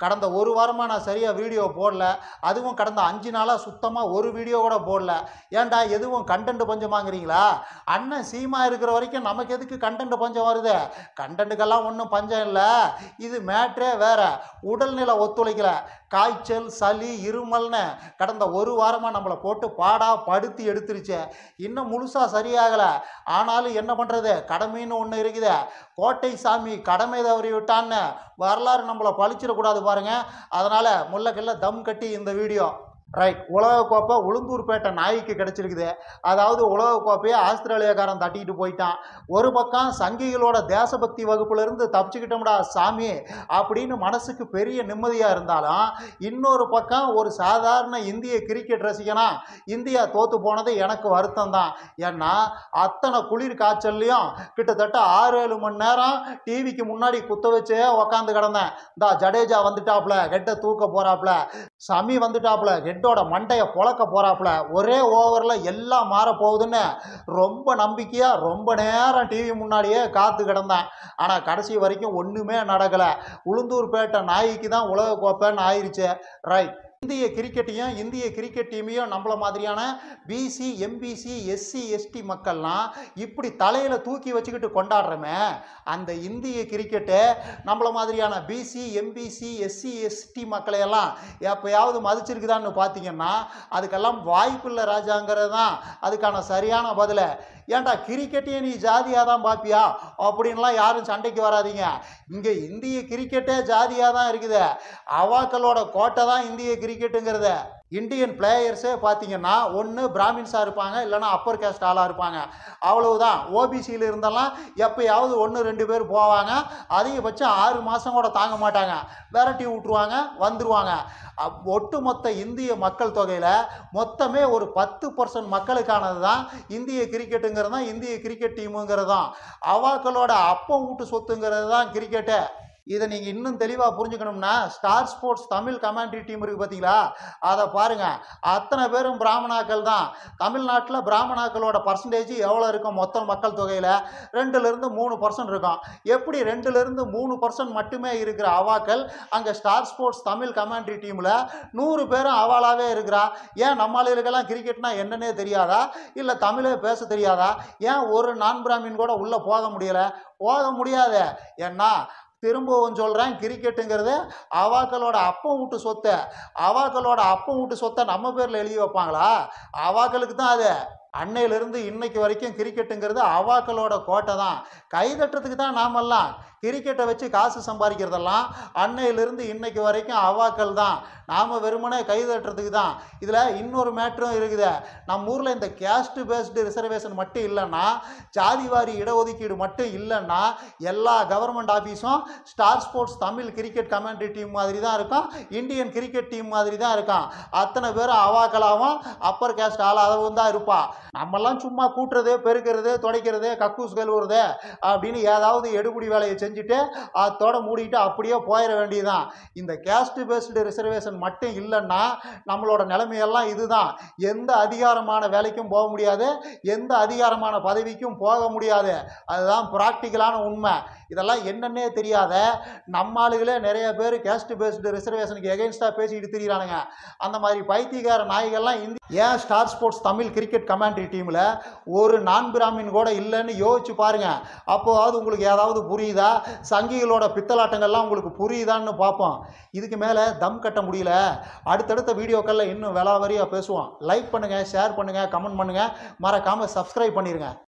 கடந்த ஒரு வாரமாக நான் சரியாக வீடியோ போடல அதுவும் கடந்த அஞ்சு நாளாக சுத்தமாக ஒரு வீடியோ கூட போடல ஏன்டா எதுவும் கண்டென்ட் பஞ்சம் வாங்குறீங்களா அண்ணன் சீமா இருக்கிற வரைக்கும் நமக்கு எதுக்கு கண்டென்ட் பஞ்சம் வருது கண்டென்ட்டுக்கெல்லாம் ஒன்றும் பஞ்சம் இல்லை இது மேட்ரே வேற உடல்நிலை ஒத்துழைக்கல காய்ச்சல் சளி இருமல்னு கடந்த ஒரு வாரமாக நம்மளை போட்டு பாடா படுத்தி எடுத்துருச்சு இன்னும் முழுசாக சரியாகலை ஆனாலும் என்ன பண்ணுறது கடமைன்னு ஒன்று இருக்குது கோட்டை சாமி கடமை தவறி விட்டான்னு வரலாறு நம்மளை பழிச்சிடக்கூடாது பாருங்க அதனால் முள்ளக்கல்ல தம் கட்டி இந்த வீடியோ ரைட் உலகக்கோப்பை உளுந்தூர்பேட்டை நாய்க்கு கிடச்சிருக்குது அதாவது உலகக்கோப்பையை ஆஸ்திரேலியாக்காரன் தட்டிட்டு போயிட்டான் ஒரு பக்கம் சங்கிகளோட தேசபக்தி வகுப்புலேருந்து தப்பிச்சுக்கிட்டோம்டா சாமி அப்படின்னு மனசுக்கு பெரிய நிம்மதியாக இருந்தாலும் இன்னொரு பக்கம் ஒரு சாதாரண இந்திய கிரிக்கெட் ரசிகனா இந்தியா தோத்து போனது எனக்கு வருத்தம் தான் ஏன்னா அத்தனை குளிர் காய்ச்சல்லையும் கிட்டத்தட்ட ஆறு ஏழு மணி நேரம் டிவிக்கு முன்னாடி குத்த வச்சே உக்காந்து கிடந்தேன் இந்த ஜடேஜா வந்துட்டாப்புல கெட்டை தூக்க போறாப்புல சமி வந்துட்டாப்புல ஹெட்டோட மண்டையை பொழக்க போறாப்புல ஒரே ஓவரில் எல்லாம் மாற போகுதுன்னு ரொம்ப நம்பிக்கையாக ரொம்ப நேரம் டிவி முன்னாடியே காத்து கிடந்தேன் ஆனால் கடைசி வரைக்கும் ஒன்றுமே நடக்கலை உளுந்தூர்பேட்டை நாய்க்கு தான் உலக கோப்பைன்னு ஆயிடுச்சு ரைட் இந்திய கிரிக்கெட்டையும் இந்திய கிரிக்கெட் டீமையும் நம்மள மாதிரியான பிசி எம்பிசி எஸ்சி எஸ்டி மக்கள்லாம் இப்படி தலையில் தூக்கி வச்சுக்கிட்டு கொண்டாடுறோமே அந்த இந்திய கிரிக்கெட்டு நம்மள மாதிரியான பிசி எம்பிசி எஸ்சி எஸ்டி மக்களையெல்லாம் எப்பயாவது மதிச்சிருக்குதான்னு பார்த்தீங்கன்னா அதுக்கெல்லாம் வாய்ப்பில்லை ராஜாங்கிறது தான் அதுக்கான சரியான பதிலை ஏன்டா கிரிக்கெட்டையே நீ ஜாதியாக தான் பார்ப்பியா அப்படின்லாம் யாரும் சண்டைக்கு வராதீங்க இங்கே இந்திய கிரிக்கெட்டே ஜாதியாக தான் இருக்குது அவாக்களோட கோட்டை தான் இந்திய கிரிக்கெட்டுங்கிறது இந்தியன் பிளேயர்ஸே பார்த்தீங்கன்னா ஒன்று பிராமின்ஸாக இருப்பாங்க இல்லைன்னா அப்பர் கேஸ்ட் ஆளாக இருப்பாங்க அவ்வளவுதான் ஓபிசியில் இருந்தெல்லாம் எப்பயாவது ஒன்று ரெண்டு பேர் போவாங்க அதிகபட்சம் ஆறு மாதம் கூட தாங்க மாட்டாங்க விரட்டி விட்ருவாங்க வந்துருவாங்க அப்- ஒட்டுமொத்த இந்திய மக்கள் தொகையில் மொத்தமே ஒரு பத்து பர்சன்ட் மக்களுக்கானது தான் இந்திய கிரிக்கெட்டுங்கிறது தான் இந்திய கிரிக்கெட் டீமுங்கிறது தான் அவாக்களோட அப்பம் வீட்டு சொத்துங்கிறது தான் கிரிக்கெட்டு இதை நீங்கள் இன்னும் தெளிவாக புரிஞ்சுக்கணும்னா Star Sports Tamil commentary team இருக்குது பார்த்தீங்களா அதை பாருங்கள் அத்தனை பேரும் பிராமணாக்கள் தான் தமிழ்நாட்டில் பிராமணாக்களோட பர்சன்டேஜ் எவ்வளோ இருக்கும் மொத்த மக்கள் தொகையில் ரெண்டுலேருந்து மூணு பர்சன்ட் இருக்கும் எப்படி ரெண்டுலேருந்து மூணு பர்சன்ட் மட்டுமே இருக்கிற அவாக்கள் அங்கே ஸ்டார் ஸ்போர்ட்ஸ் தமிழ் கமெண்ட்ரி டீமில் நூறு பேரும் அவாளாவே இருக்கிறா ஏன் நம்மளுக்கெல்லாம் கிரிக்கெட்னா என்னன்னே தெரியாதா இல்லை தமிழே பேச தெரியாதா ஏன் ஒரு நான் பிராமின் கூட உள்ளே போக முடியலை போக முடியாது ஏன்னா திரும்பவும் சொல்கிறேன் கிரிக்கெட்டுங்கிறது அவாக்களோட அப்பம் வீட்டு சொத்தை அவாக்களோட அப்பம் வீட்டு சொத்தை நம்ம பேரில் எழுதி வைப்பாங்களா அவாக்களுக்கு தான் அது அன்னையிலிருந்து இன்னைக்கு வரைக்கும் கிரிக்கெட்டுங்கிறது அவாக்களோட கோட்டை தான் கைதட்டுறதுக்கு தான் நாமெல்லாம் கிரிக்கெட்டை வச்சு காசு சம்பாதிக்கிறதெல்லாம் அன்னையிலிருந்து இன்னைக்கு வரைக்கும் அவாக்கள் தான் நாம் வெறுமனே கைதட்டுறதுக்கு தான் இதில் இன்னொரு மேட்ரும் இருக்குது நம்ம ஊரில் இந்த கேஸ்ட் பேஸ்டு ரிசர்வேஷன் மட்டும் இல்லைன்னா ஜாதிவாரி இடஒதுக்கீடு மட்டும் இல்லைன்னா எல்லா கவர்மெண்ட் ஆஃபீஸும் Star Sports Tamil cricket commentary team மாதிரி தான் இருக்கும் இந்தியன் கிரிக்கெட் டீம் மாதிரி தான் இருக்கும் அத்தனை பேரும் அவாக்களாகவும் அப்பர் கேஸ்ட் ஆளாகவும் தான் இருப்பா நம்மெல்லாம் சும்மா கூட்டுறது பெருக்கிறது துடைக்கிறது கக்கூஸ் கழுவுறது அப்படின்னு ஏதாவது எடுபடி வேலையை செஞ்சுட்டு அதோட மூடிட்டு அப்படியே போயிட வேண்டியதுதான் இந்த கேஸ்ட் பேஸ்டு ரிசர்வேஷன் மட்டும் இல்லைன்னா நம்மளோட நிலைமையெல்லாம் இதுதான் எந்த அதிகாரமான வேலைக்கும் போக முடியாது எந்த அதிகாரமான பதவிக்கும் போக முடியாது அதுதான் ப்ராக்டிக்கலான உண்மை இதெல்லாம் என்னன்னே தெரியாத நம்ம ஆளுகளே நிறைய பேர் கேஸ்ட் பேஸ்டு ரிசர்வேஷனுக்கு எகென்ஸ்டாக பேசிக்கிட்டு திரியிறானுங்க அந்த மாதிரி பைத்தியக்கார நாய்கள்லாம் இந்தி ஏன் Star Sports Tamil cricket commentary டீமில் ஒரு நான் பிராமின் கூட இல்லைன்னு யோசிச்சு பாருங்க அப்போவாவது உங்களுக்கு ஏதாவது புரியுதா சங்கிகளோட பித்தலாட்டங்கள்லாம் உங்களுக்கு புரியுதான்னு பார்ப்போம் இதுக்கு மேலே தம் கட்ட முடியல அடுத்தடுத்த வீடியோக்களில் இன்னும் விலாவரியாக பேசுவோம் லைக் பண்ணுங்கள் ஷேர் பண்ணுங்கள் கமெண்ட் பண்ணுங்கள் மறக்காமல் சப்ஸ்கிரைப் பண்ணிடுங்க